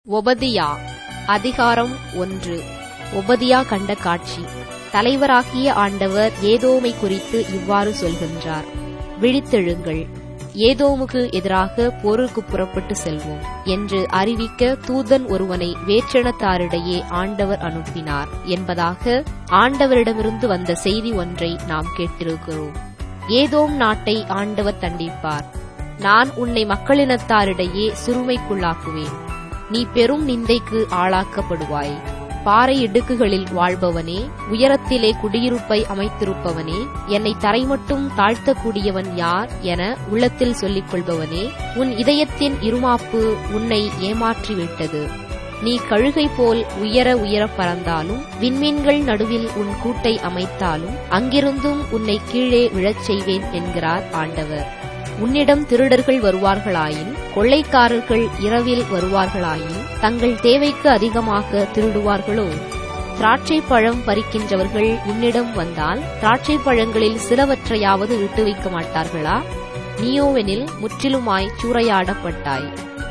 ஒபதியா அதிகாரம் ஒன்று ஒபதியா கண்ட காட்சி தலைவராகிய ஆண்டவர் ஏதோமை குறித்து இவ்வாறு சொல்கின்றார் விழித்தெழுங்கள் ஏதோமுக்கு எதிராக போருக்கு புறப்பட்டு செல்வோம் என்று அறிவிக்க தூதன் ஒருவனை வேற்றினத்தாரிடையே ஆண்டவர் அனுப்பினார் என்பதாக ஆண்டவரிடமிருந்து வந்த செய்தி ஒன்றை நாம் கேட்டிருக்கிறோம் ஏதோம் நாட்டை ஆண்டவர் தண்டிப்பார் நான் உன்னை மக்களினத்தாரிடையே சிறுமைக்குள்ளாக்குவேன் நீ பெரும் நிந்தைக்கு ஆளாக்கப்படுவாய் பாறை இடுக்குகளில் வாழ்பவனே உயரத்திலே குடியிருப்பை அமைத்திருப்பவனே என்னை தரைமட்டும் தாழ்த்தக்கூடியவன் யார் என உள்ளத்தில் சொல்லிக் கொள்பவனே உன் இதயத்தின் இருமாப்பு உன்னை ஏமாற்றிவிட்டது நீ கழுகை போல் உயர உயர பறந்தாலும் விண்மீன்கள் நடுவில் உன் கூட்டை அமைத்தாலும் அங்கிருந்தும் உன்னை கீழே விழச் செய்வேன் என்கிறார் ஆண்டவர் உன்னிடம் திருடர்கள் வருவார்களாயின் கொள்ளைக்காரர்கள் இரவில் வருவார்களாயின் தங்கள் தேவைக்கு அதிகமாக திருடுவார்களோ திராட்சை பழம் பறிக்கின்றவர்கள் உன்னிடம் வந்தால் திராட்சை பழங்களில் சிலவற்றையாவது விட்டு வைக்க மாட்டார்களா நீயோவெனில் முற்றிலுமாய் சூறையாடப்பட்டாய்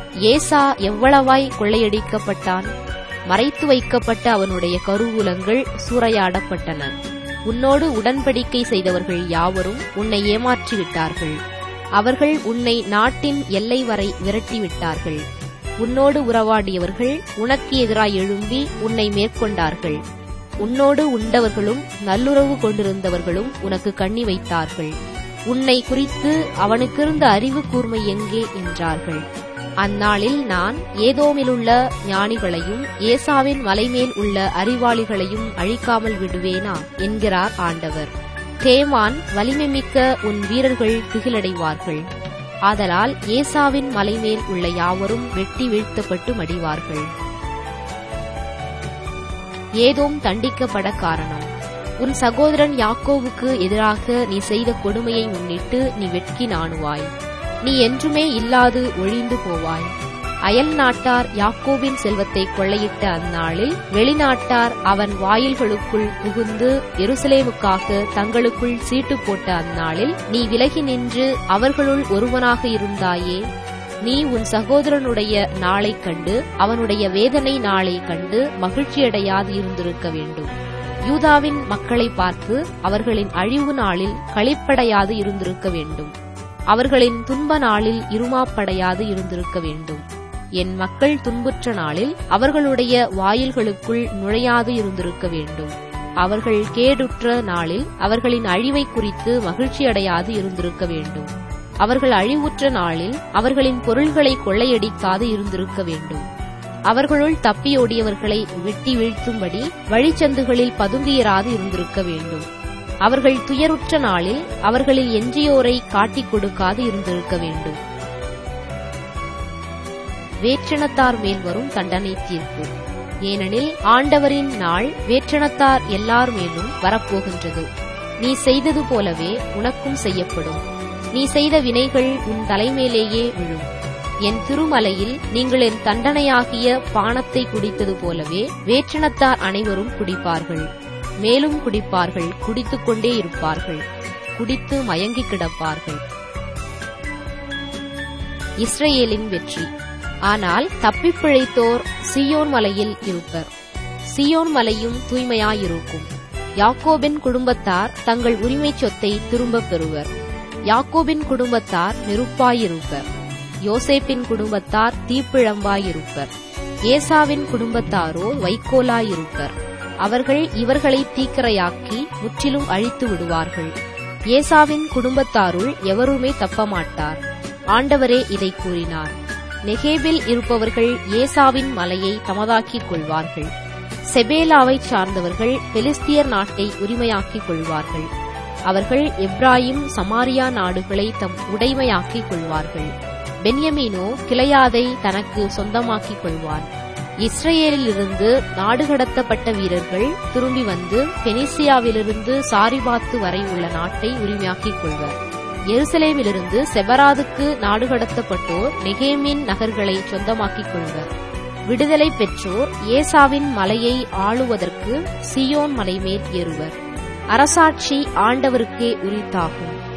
ஏசா எவ்வளவாய் கொள்ளையடிக்கப்பட்டான் மறைத்து வைக்கப்பட்ட அவனுடைய கருவூலங்கள் சூறையாடப்பட்டன உன்னோடு உடன்படிக்கை செய்தவர்கள் யாவரும் உன்னை ஏமாற்றிவிட்டார்கள் அவர்கள் உன்னை நாட்டின் எல்லை வரை விரட்டிவிட்டார்கள் உன்னோடு உறவாடியவர்கள் உனக்கு எதிராய் எழும்பி உன்னை மேற்கொண்டார்கள் உன்னோடு உண்டவர்களும் நல்லுறவு கொண்டிருந்தவர்களும் உனக்கு கண்ணி வைத்தார்கள் உன்னை குறித்து அவனுக்கிருந்த அறிவு கூர்மை எங்கே என்றார்கள் அந்நாளில் நான் ஏதோமிலுள்ள ஞானிகளையும் ஏசாவின் மலைமேல் உள்ள அறிவாளிகளையும் அழிக்காமல் விடுவேனா என்கிறார் ஆண்டவர் தேமான் வலிமைமிக்க உன் வீரர்கள் திகிலடைவார்கள் ஆதலால் ஏசாவின் மலைமேல் உள்ள யாவரும் வெட்டி வீழ்த்தப்பட்டு மடிவார்கள் ஏதோம் தண்டிக்கப்பட காரணம் உன் சகோதரன் யாக்கோவுக்கு எதிராக நீ செய்த கொடுமையை முன்னிட்டு நீ வெட்கி நாணுவாய் நீ என்றுமே இல்லாது ஒழிந்து போவாய் அயல் நாட்டார் யாக்கோபின் செல்வத்தை கொள்ளையிட்ட அந்நாளில் வெளிநாட்டார் அவன் வாயில்களுக்குள் புகுந்து எருசலேமுக்காக தங்களுக்குள் சீட்டு போட்ட அந்நாளில் நீ விலகி நின்று அவர்களுள் ஒருவனாக இருந்தாயே நீ உன் சகோதரனுடைய நாளை கண்டு அவனுடைய வேதனை நாளை கண்டு மகிழ்ச்சியடையாது இருந்திருக்க வேண்டும் யூதாவின் மக்களை பார்த்து அவர்களின் அழிவு நாளில் களிப்படையாது இருந்திருக்க வேண்டும் அவர்களின் துன்ப நாளில் இருமாப்படையாது இருந்திருக்க வேண்டும் என் மக்கள் துன்புற்ற நாளில் அவர்களுடைய வாயில்களுக்குள் நுழையாது இருந்திருக்க வேண்டும் அவர்கள் கேடுற்ற நாளில் அவர்களின் அழிவை குறித்து மகிழ்ச்சியடையாது இருந்திருக்க வேண்டும் அவர்கள் அழிவுற்ற நாளில் அவர்களின் பொருள்களை கொள்ளையடிக்காது இருந்திருக்க வேண்டும் அவர்களுள் தப்பியோடியவர்களை வெட்டி வீழ்த்தும்படி வழிச்சந்துகளில் பதுங்கியராது இருந்திருக்க வேண்டும் அவர்கள் துயருற்ற நாளில் அவர்களில் எஞ்சியோரை காட்டிக் கொடுக்காது இருந்திருக்க வேண்டும் வேற்றினத்தார் மேல் வரும் தண்டனை தீர்ப்பு ஏனெனில் ஆண்டவரின் நாள் வேற்றினத்தார் எல்லார் மேலும் வரப்போகின்றது நீ செய்தது போலவே உனக்கும் செய்யப்படும் நீ செய்த வினைகள் உன் தலைமேலேயே விழும் என் திருமலையில் நீங்கள் என் தண்டனையாகிய பானத்தை குடித்தது போலவே வேற்றினத்தார் அனைவரும் குடிப்பார்கள் மேலும் குடிப்பார்கள் குடித்துக் கொண்டே இருப்பார்கள் குடித்து மயங்கி கிடப்பார்கள் இஸ்ரேலின் வெற்றி ஆனால் தப்பிப்பிழைத்தோர் சியோன் மலையில் இருப்பர் சியோன் மலையும் தூய்மையாயிருக்கும் யாக்கோபின் குடும்பத்தார் தங்கள் உரிமை சொத்தை திரும்பப் பெறுவர் யாக்கோபின் குடும்பத்தார் நெருப்பாயிருப்பர் யோசேப்பின் குடும்பத்தார் தீப்பிழம்பாயிருப்பர் ஏசாவின் குடும்பத்தாரோ வைக்கோலாயிருப்பர் அவர்கள் இவர்களை தீக்கரையாக்கி முற்றிலும் அழித்து விடுவார்கள் ஏசாவின் குடும்பத்தாருள் எவருமே தப்பமாட்டார் ஆண்டவரே இதை கூறினார் நெகேபில் இருப்பவர்கள் ஏசாவின் மலையை தமதாக்கிக் கொள்வார்கள் செபேலாவைச் சார்ந்தவர்கள் பெலிஸ்தியர் நாட்டை உரிமையாக்கிக் கொள்வார்கள் அவர்கள் எப்ராயிம் சமாரியா நாடுகளை தம் உடைமையாக்கிக் கொள்வார்கள் பென்யமீனோ கிளையாதை தனக்கு சொந்தமாக்கிக் கொள்வான் இஸ்ரேலிலிருந்து நாடு கடத்தப்பட்ட வீரர்கள் திரும்பி வந்து பெனிசியாவிலிருந்து சாரிபாத்து வரை உள்ள நாட்டை உரிமையாக்கிக் கொள்வர் எருசலேமிலிருந்து செபராதுக்கு நாடு கடத்தப்பட்டோர் நெகேமின் நகர்களை சொந்தமாக்கிக் கொள்வர் விடுதலை பெற்றோர் ஏசாவின் மலையை ஆளுவதற்கு சியோன் மலை மேல் ஏறுவர் அரசாட்சி ஆண்டவருக்கே உரித்தாகும்